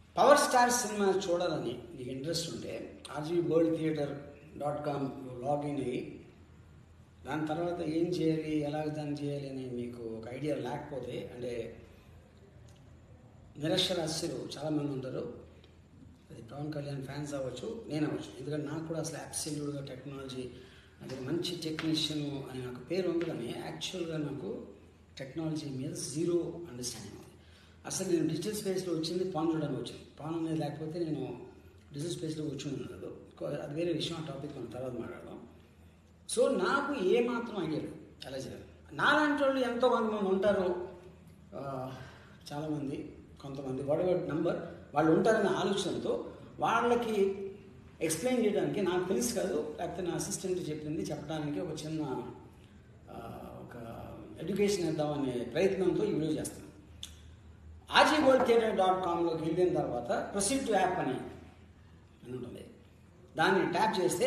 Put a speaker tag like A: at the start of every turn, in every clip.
A: power star cinema చూడాలని నీకు interest ఉంటే RG world theatre dot com login అయ్యి దాని తర్వాత ఏం చేయాలి ఎలాగ దాన్ని చేయాలి అని మీకు ఒక ఐడియా లేకపోతే అంటే నిరక్షరాస్యులు చాలామంది ఉంటారు అది పవన్ కళ్యాణ్ ఫ్యాన్స్ అవ్వచ్చు నేను అవ్వచ్చు ఎందుకంటే నాకు కూడా అసలు అబ్సల్యూట్గా టెక్నాలజీ అంటే మంచి టెక్నీషియన్ అని నాకు పేరు ఉంది కానీ యాక్చువల్గా నాకు టెక్నాలజీ మీద జీరో అండర్స్టాండింగ్ ఉంది అసలు నేను డిజిటల్ స్పేస్లో వచ్చింది పాన్ చూడడానికి వచ్చింది పాన్ అనేది లేకపోతే నేను డిజిటల్ స్పేస్లో కూర్చుని ఉండదు అది వేరే విషయం ఆ టాపిక్ మనం తర్వాత మాట్లాడదాం సో నాకు ఏ మాత్రం ఐడియా లేదు ఎలా చేయాలి నాలాంటి వాళ్ళు ఎంతో కొంతమంది ఉంటారు ఆ, చాలామంది కొంతమంది వాడవాడి నంబర్ వాళ్ళు ఉంటారనే ఆలోచనతో వాళ్ళకి ఎక్స్ప్లెయిన్ చేయడానికి నాకు తెలుసు కాదు లేకపోతే నా అసిస్టెంట్ చెప్పింది చెప్పడానికి ఒక చిన్న ఆ, ఒక ఎడ్యుకేషన్ ఇద్దామనే ప్రయత్నంతో ఈ వీడియో చేస్తాను ఆజీ వరల్డ్ థియేటర్ డాట్ కామ్లోకి వెళ్ళిన తర్వాత ప్రొసీడ్ టు యాప్ అని అని ఉంటుంది దాన్ని ట్యాప్ చేస్తే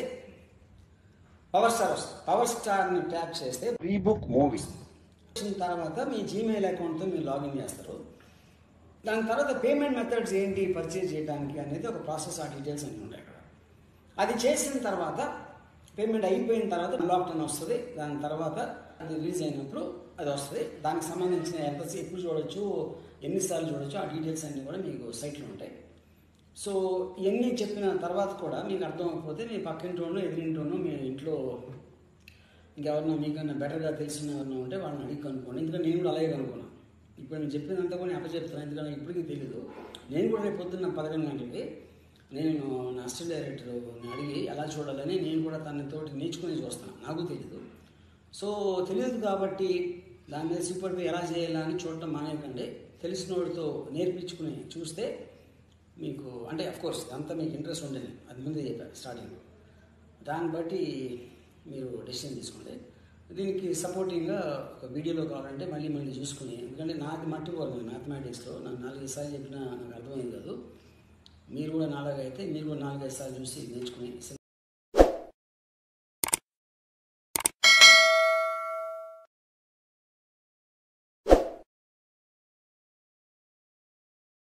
A: పవర్ స్టార్ వస్తుంది పవర్ స్టార్ని ట్యాప్ చేస్తే
B: ప్రీ బుక్ మూవీస్
A: వచ్చిన తర్వాత మీ జీమెయిల్ అకౌంట్తో మీరు లాగిన్ చేస్తారు దాని తర్వాత పేమెంట్ మెథడ్స్ ఏంటి పర్చేజ్ చేయడానికి అనేది ఒక ప్రాసెస్ ఆ డీటెయిల్స్ అన్నీ ఉంటాయి అక్కడ అది చేసిన తర్వాత పేమెంట్ అయిపోయిన తర్వాత అన్లాక్ అని వస్తుంది దాని తర్వాత అది రిలీజ్ అయినప్పుడు అది వస్తుంది దానికి సంబంధించిన ఎంత ఎప్పుడు చూడొచ్చు ఎన్నిసార్లు చూడొచ్చు ఆ డీటెయిల్స్ అన్నీ కూడా మీకు సైట్లో ఉంటాయి సో ఇవన్నీ చెప్పిన తర్వాత కూడా మీకు అర్థం అవ్వకపోతే మీ పక్కింటోనో ఎదిరింటోనో మీ ఇంట్లో ఇంకెవరన్నా మీకన్నా బెటర్గా తెలిసిన ఎవరన్నా ఉంటే వాళ్ళని అడిగి కనుక్కోండి ఎందుకంటే నేను కూడా అలాగే కనుక్కున్నాను ఇప్పుడు నేను చెప్పినంత కూడా నేను అప్పచెప్తాను ఎందుకంటే ఇప్పటికీ తెలియదు నేను కూడా రేపు పొద్దున్న పదకొండు గంటలకి నేను నా అసిస్టెంట్ డైరెక్టర్ అడిగి ఎలా చూడాలని నేను కూడా తనతోటి నేర్చుకుని చూస్తాను నాకు తెలియదు సో తెలియదు కాబట్టి దాని మీద సిప్పటిపై ఎలా చేయాలా అని చూడటం మానేయకండి తెలిసిన వాడితో నేర్పించుకుని చూస్తే మీకు అంటే అఫ్ కోర్స్ అంతా మీకు ఇంట్రెస్ట్ ఉండేది అది ముందే చెప్పాను స్టార్టింగ్లో దాన్ని బట్టి మీరు డెసిషన్ తీసుకోండి దీనికి సపోర్టింగ్గా ఒక వీడియోలో కావాలంటే మళ్ళీ మళ్ళీ చూసుకుని ఎందుకంటే నాది మట్టిపోలేదు మ్యాథమెటిక్స్లో నాకు నాలుగైదు సార్లు చెప్పినా నాకు అర్థమైంది కాదు మీరు కూడా నాలుగైతే మీరు కూడా నాలుగైదు సార్లు చూసి నేర్చుకుని